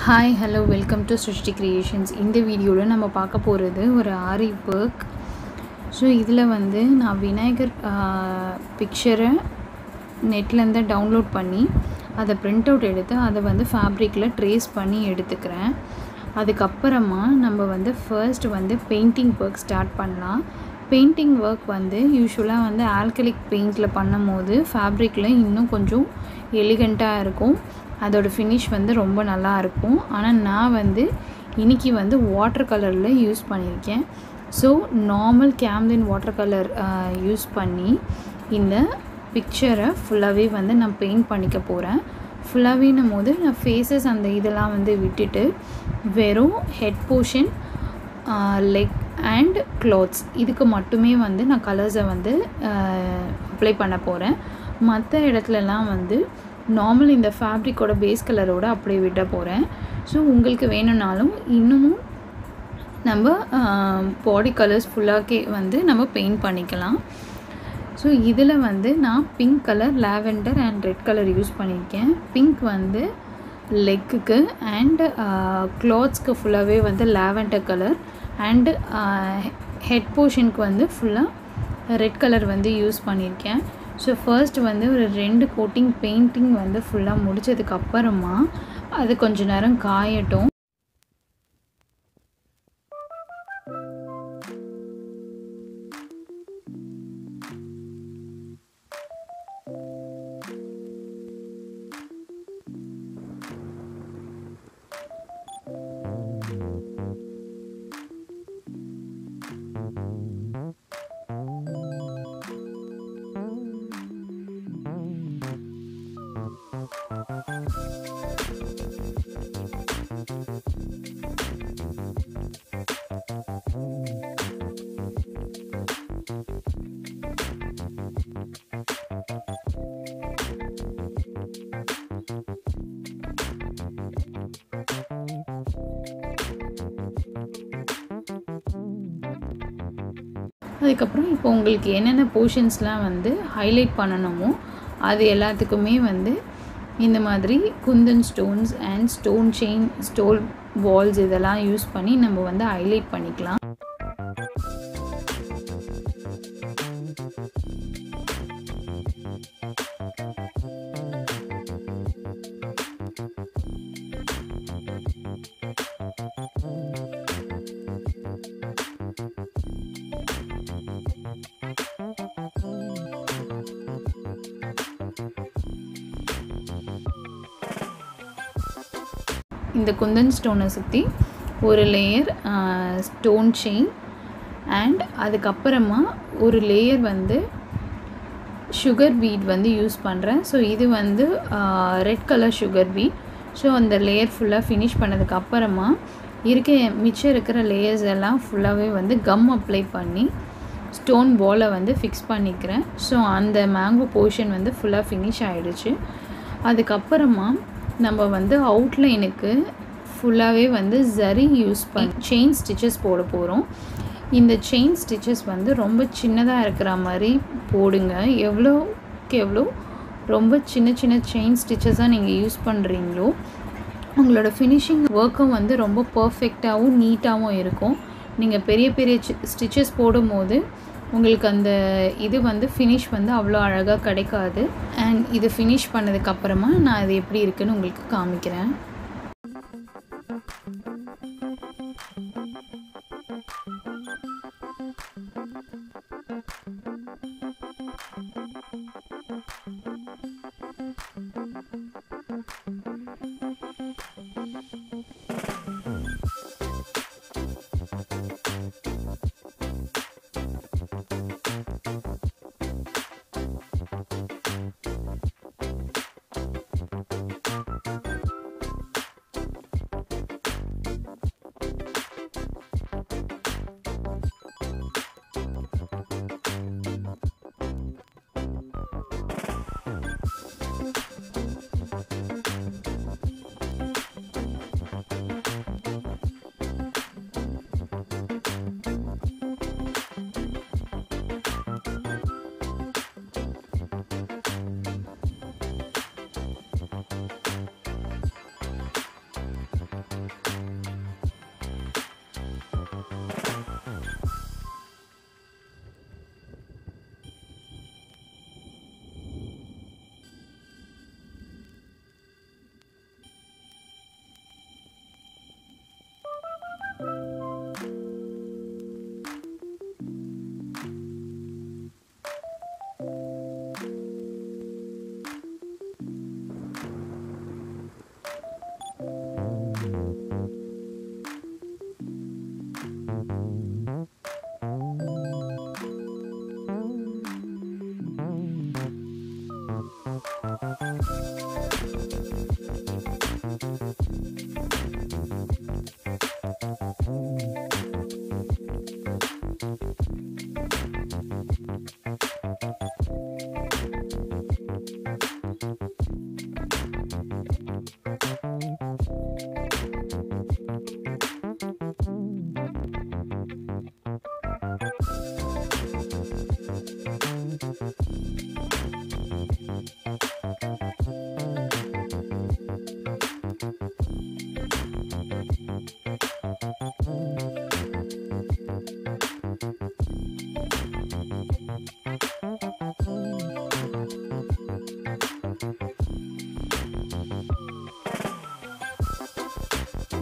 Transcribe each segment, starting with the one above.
hi hello welcome to Srishti Creations இந்த வீடியோவில் நம்ம பார்க்க போகிறது ஒரு ஆரி ஒர்க் ஸோ இதில் வந்து நான் விநாயகர் பிக்சரை நெட்லேருந்து டவுன்லோட் பண்ணி அதை பிரிண்ட் அவுட் எடுத்து அதை வந்து ஃபேப்ரிக்கில் ட்ரேஸ் பண்ணி எடுத்துக்கிறேன் அதுக்கப்புறமா நம்ம வந்து ஃபர்ஸ்ட் வந்து பெயிண்டிங் ஒர்க் ஸ்டார்ட் பண்ணலாம் பெயிண்டிங் ஒர்க் வந்து யூஸ்வலாக வந்து ஆல்கலிக் பெயிண்டில் பண்ணும் போது ஃபேப்ரிக்கில் இன்னும் கொஞ்சம் எலிகண்ட்டாக இருக்கும் அதோட ஃபினிஷ் வந்து ரொம்ப நல்லா இருக்கும் ஆனால் நான் வந்து இன்றைக்கி வந்து வாட்டர் கலரில் யூஸ் பண்ணியிருக்கேன் so normal Camlin water colour use பண்ணி இந்த பிக்சரை ஃபுல்லாகவே வந்து நான் பெயிண்ட் பண்ணிக்க போகிறேன் ஃபுல்லாகவேனும் போது நான் ஃபேஸஸ் அந்த இதெல்லாம் வந்து விட்டுட்டு வெறும் head portion leg and clothes இதுக்கு மட்டுமே வந்து நான் கலர்ஸை வந்து அப்ளை பண்ண போகிறேன் மற்ற இடத்துலலாம் வந்து நார்மல் இந்த ஃபேப்ரிக்கோட பேஸ் கலரோட அப்படியே விட போகிறேன் ஸோ உங்களுக்கு வேணும்னாலும் இன்னமும் நம்ம பாடி கலர்ஸ் ஃபுல்லாகவே வந்து நம்ம பெயிண்ட் பண்ணிக்கலாம் ஸோ இதில் வந்து நான் pink colour lavender and red colour use பண்ணியிருக்கேன் பிங்க் வந்து லெக்குக்கு அண்ட் க்ளாத்ஸ்க்கு ஃபுல்லாகவே வந்து லாவெண்டர் கலர் அண்டு ஹெட் போர்ஷனுக்கு வந்து ஃபுல்லாக ரெட் கலர் வந்து யூஸ் பண்ணியிருக்கேன் ஸோ ஃபர்ஸ்ட் வந்து ஒரு ரெண்டு கோட்டிங் பெயிண்டிங் வந்து ஃபுல்லாக முடித்ததுக்கு அப்புறமா அது கொஞ்ச நேரம் காயட்டும் அதுக்கப்புறம் இப்போ உங்களுக்கு என்னென்ன போர்ஷன்ஸ்லாம் வந்து ஹைலைட் பண்ணணுமோ அது எல்லாத்துக்குமே வந்து இந்த மாதிரி kundan stones and stone chain stole walls இதெல்லாம் யூஸ் பண்ணி நம்ம வந்து ஹைலைட் பண்ணிக்கலாம் இந்த குந்தன் ஸ்டோனை சுற்றி ஒரு லேயர் ஸ்டோன் செயின் அண்ட் அதுக்கப்புறமா ஒரு லேயர் வந்து சுகர் பீட் வந்து யூஸ் பண்ணுறேன் ஸோ இது வந்து red colour sugar bead so அந்த லேயர் ஃபுல்லாக ஃபினிஷ் பண்ணதுக்கு அப்புறமா இருக்க மிச்சம் இருக்கிற லேயர்ஸ் எல்லாம் ஃபுல்லாகவே வந்து கம் அப்ளை பண்ணி ஸ்டோன் பாலை வந்து ஃபிக்ஸ் பண்ணிக்கிறேன் ஸோ அந்த மேங்கோ போர்ஷன் வந்து ஃபுல்லாக ஃபினிஷ் ஆகிடுச்சு அதுக்கப்புறமா நம்ம வந்து அவுட்லைனுக்கு ஃபுல்லாகவே வந்து ஜரி யூஸ் பண்ணி செயின் ஸ்டிச்சஸ் போட போகிறோம் இந்த செயின் ஸ்டிச்சஸ் வந்து ரொம்ப சின்னதாக இருக்கிற மாதிரி போடுங்க எவ்வளோக்கு எவ்வளோ ரொம்ப சின்ன சின்ன செயின் ஸ்டிச்சஸாக நீங்கள் யூஸ் பண்ணுறீங்களோ உங்களோட ஃபினிஷிங் ஒர்க்கும் வந்து ரொம்ப பர்ஃபெக்டாகவும் நீட்டாகவும் இருக்கும் நீங்கள் பெரிய பெரிய ஸ்டிச்சஸ் போடும்போது உங்களுக்கு அந்த இது வந்து ஃபினிஷ் வந்து அவ்வளோ அழகாக கிடைக்காது அண்ட் இது ஃபினிஷ் பண்ணதுக்கப்புறமா நான் அது எப்படி இருக்குன்னு உங்களுக்கு காமிக்கிறேன்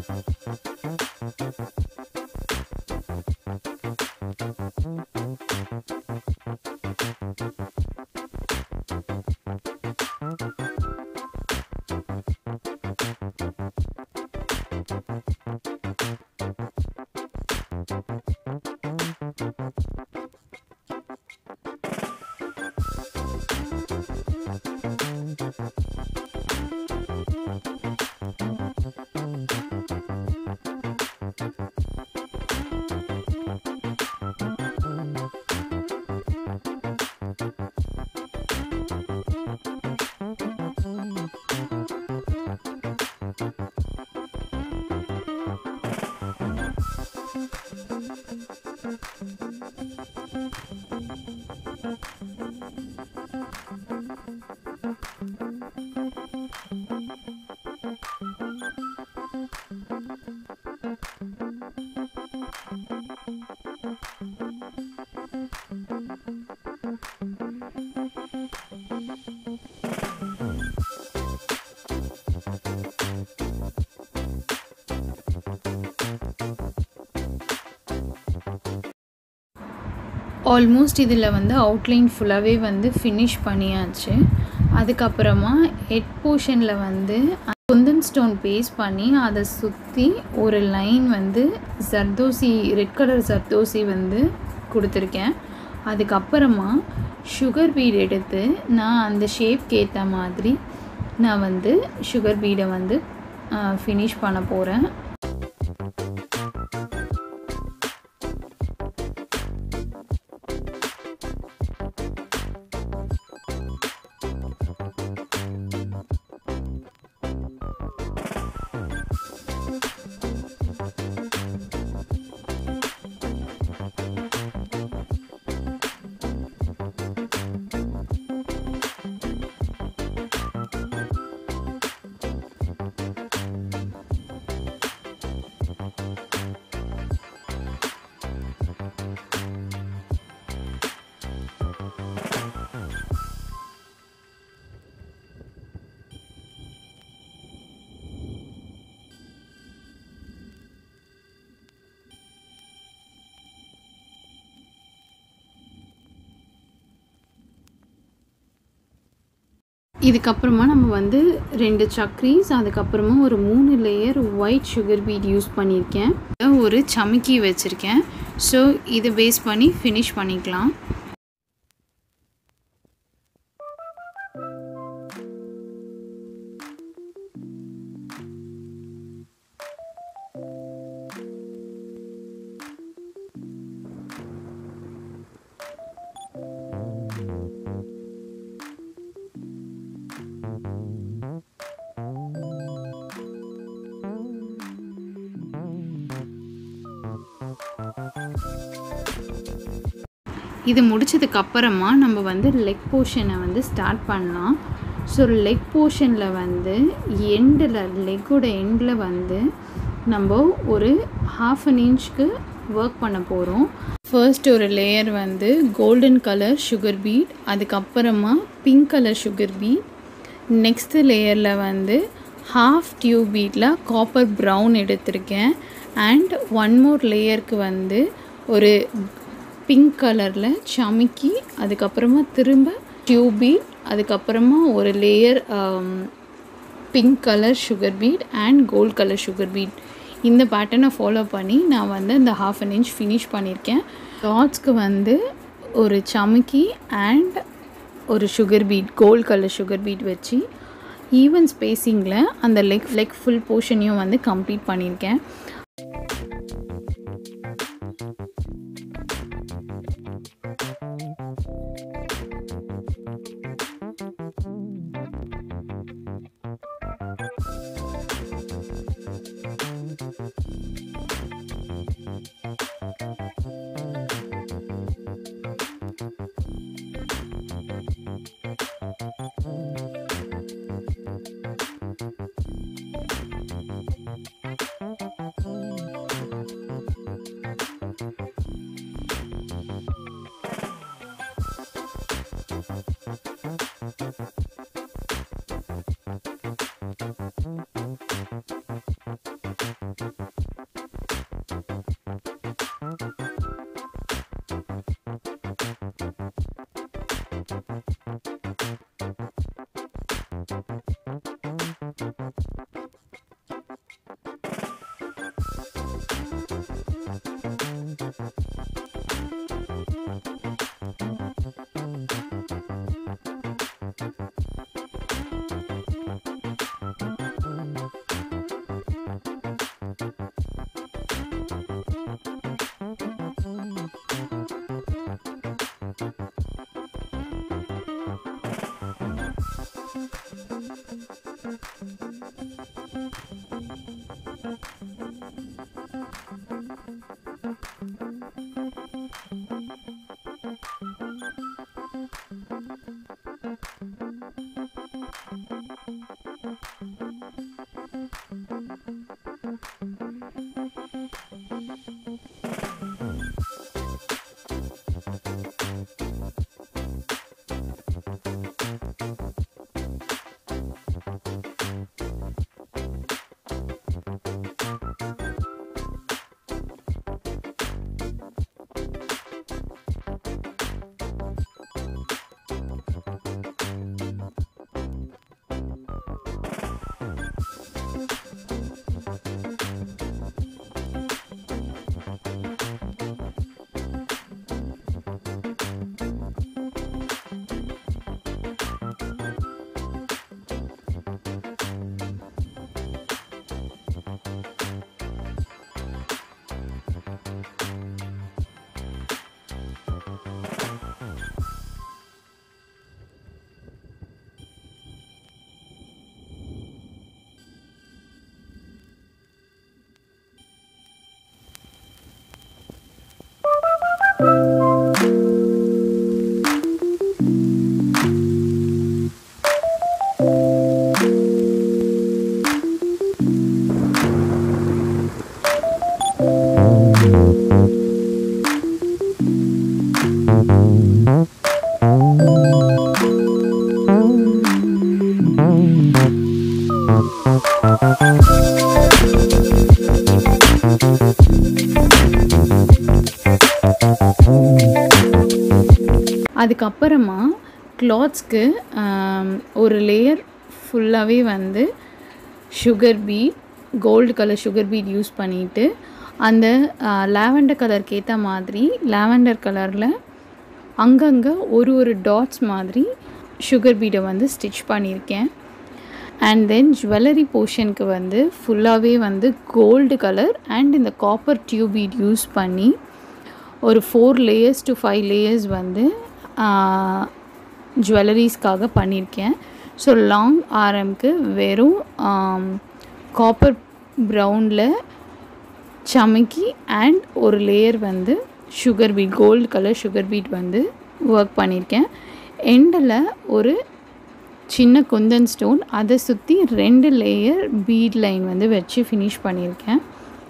ஆல்மோஸ்ட் இதில் வந்து அவுட்லைன் ஃபுல்லாகவே வந்து ஃபினிஷ் பண்ணியாச்சு அதுக்கப்புறமா ஹெட் போர்ஷனில் வந்து குந்தன் ஸ்டோன் பேஸ்ட் பண்ணி அதை சுற்றி ஒரு லைன் வந்து ஜர்தோசி ரெட் கலர் ஜர்தோசி வந்து கொடுத்துருக்கேன் அதுக்கப்புறமா சுகர் பீட் எடுத்து நான் அந்த ஷேப்க்கு ஏற்ற மாதிரி நான் வந்து சுகர் பீடை வந்து ஃபினிஷ் பண்ண போகிறேன் இதுக்கப்புறமா நம்ம வந்து ரெண்டு சக்ரீஸ் அதுக்கப்புறமா ஒரு மூணு layer white sugar bead use பண்ணியிருக்கேன் ஒரு சமுக்கி வச்சுருக்கேன் ஸோ இதை பேஸ் பண்ணி ஃபினிஷ் பண்ணிக்கலாம் இது முடிச்சதுக்கு அப்புறமா நம்ம வந்து லெக் போர்ஷனை வந்து ஸ்டார்ட் பண்ணலாம் ஸோ லெக் போர்ஷனில் வந்து எண்டில் லெக்கோட எண்டில் வந்து நம்ம ஒரு ஹாஃப் அன் இன்ச்க்கு ஒர்க் பண்ண போகிறோம் ஃபர்ஸ்ட் ஒரு லேயர் வந்து கோல்டன் கலர் சுகர் பீட் அதுக்கப்புறமா pink colour sugar bead next லேயரில் வந்து ஹாஃப் டியூப் பீட்டில் காப்பர் ப்ரௌன் எடுத்திருக்கேன் அண்ட் ஒன் மோர் லேயருக்கு வந்து ஒரு பிங்க் கலரில் சமிக்கி அதுக்கப்புறமா திரும்ப டியூபி அதுக்கப்புறமா ஒரு layer pink colour sugar bead and gold colour sugar bead இந்த பேட்டர்னை ஃபாலோ பண்ணி நான் வந்து இந்த ஹாஃப் அன் இன்ச் ஃபினிஷ் பண்ணியிருக்கேன் டாட்ஸ்க்கு வந்து ஒரு சமுக்கி அண்ட் ஒரு sugar bead gold colour sugar bead வச்சு ஈவன் ஸ்பேஸிங்கில் அந்த லெக் லெக் ஃபுல் போர்ஷனையும் வந்து கம்ப்ளீட் பண்ணியிருக்கேன் அதுக்கப்புறமா கிளாத்ஸ்க்கு ஒரு லேயர் ஃபுல்லாகவே வந்து sugar bead gold colour sugar bead use பண்ணிவிட்டு அந்த லாவெண்டர் கலருக்கு ஏற்ற மாதிரி லாவெண்டர் கலரில் அங்கங்கே ஒரு ஒரு டாட்ஸ் மாதிரி சுகர் பீடை வந்து ஸ்டிச் பண்ணியிருக்கேன் அண்ட் தென் ஜுவல்லரி போர்ஷனுக்கு வந்து ஃபுல்லாகவே வந்து கோல்டு கலர் அண்ட் இந்த காப்பர் டியூப் பீட் யூஸ் பண்ணி ஒரு four layers to five layers வந்து ஜுவல்லரிஸ்க்காக பண்ணியிருக்கேன் ஸோ லாங் ஆரம்க்கு வெறும் காப்பர் ப்ரௌனில் சமைக்கி அண்ட் ஒரு லேயர் வந்து sugar bead gold colour sugar bead வந்து ஒர்க் பண்ணியிருக்கேன் எண்டில் ஒரு சின்ன குந்தன் ஸ்டோன் அதை சுற்றி ரெண்டு லேயர் பீட் லைன் வந்து வச்சு ஃபினிஷ் பண்ணியிருக்கேன்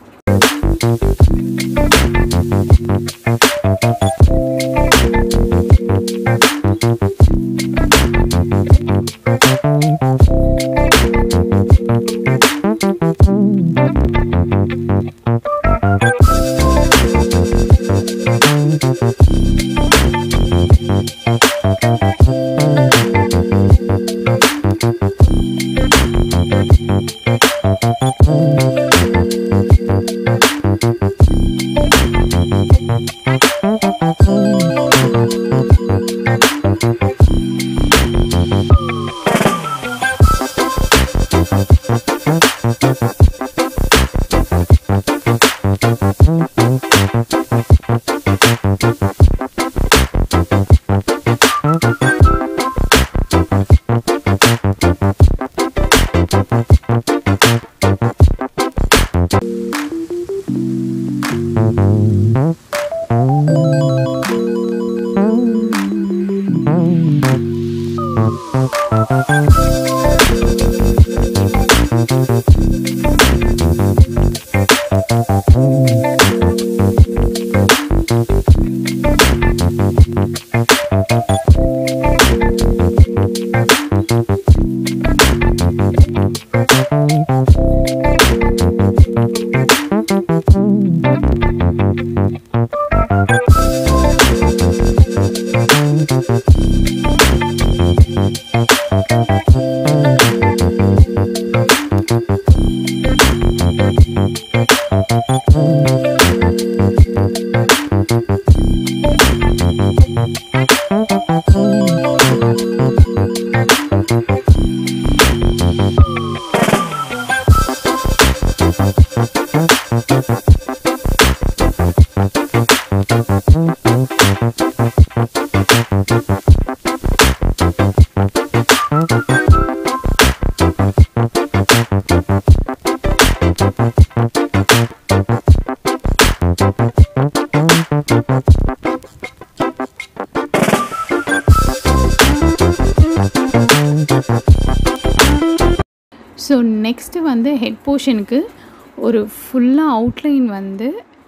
ஸோ நெக்ஸ்ட்டு வந்து ஹெட் போர்ஷனுக்கு ஒரு ஃபுல்லாக அவுட்லைன் வந்து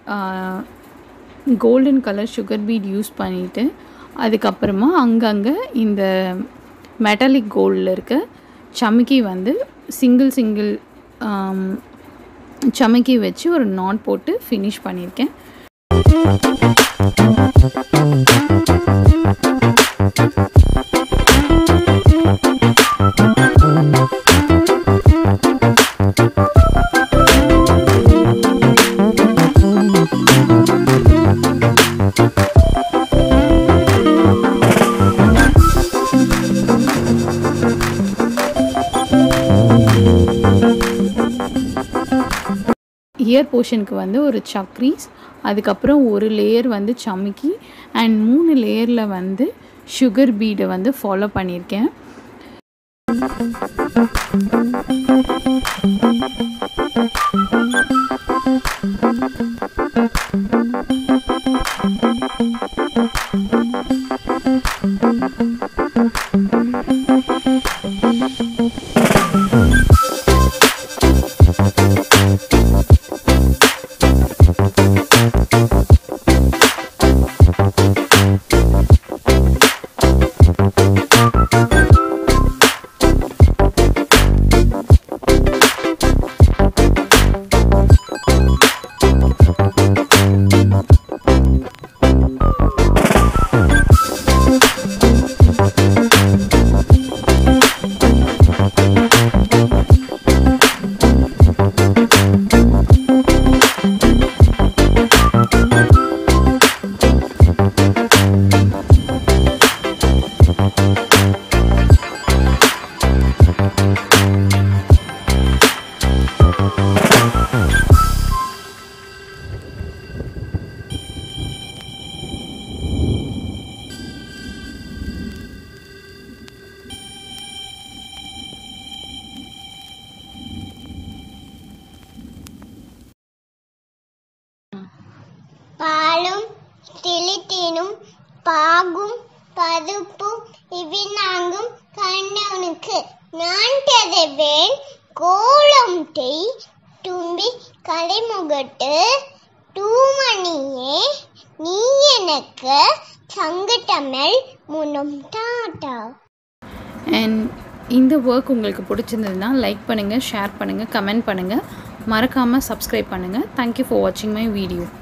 golden colour sugar bead use பண்ணிவிட்டு அதுக்கப்புறமா அங்கங்கே இந்த மெட்டாலிக் கோல்டில் இருக்க சமிக்கி வந்து சிங்கிள் சிங்கிள் சமைக்கி வச்சு ஒரு நாட் போட்டு ஃபினிஷ் பண்ணியிருக்கேன் இயர் போர்ஷனுக்கு வந்து ஒரு சக்ரீஸ் அதுக்கப்புறம் ஒரு லேயர் வந்து சமிக்கி அண்ட் மூணு லேயரில் வந்து சுகர் பீடை வந்து ஃபாலோ பண்ணியிருக்கேன் திளித்தீனும் பாகும் பருப்பும் இவினாங்கும் கண்டவனுக்கு நான் தருவேன் கோலம் தெய் தும்பி கலைமுகட்டு தூமணியே நீ எனக்கு சங்கட்டமல் முனம் டாட்டா அண்ட் இந்த ஒர்க் உங்களுக்கு பிடிச்சிருந்ததுன்னா லைக் பண்ணுங்கள் ஷேர் பண்ணுங்கள் கமெண்ட் பண்ணுங்கள் மறக்காமல் சப்ஸ்கிரைப் பண்ணுங்கள் தேங்க்யூ ஃபார் வாட்சிங் மை வீடியோ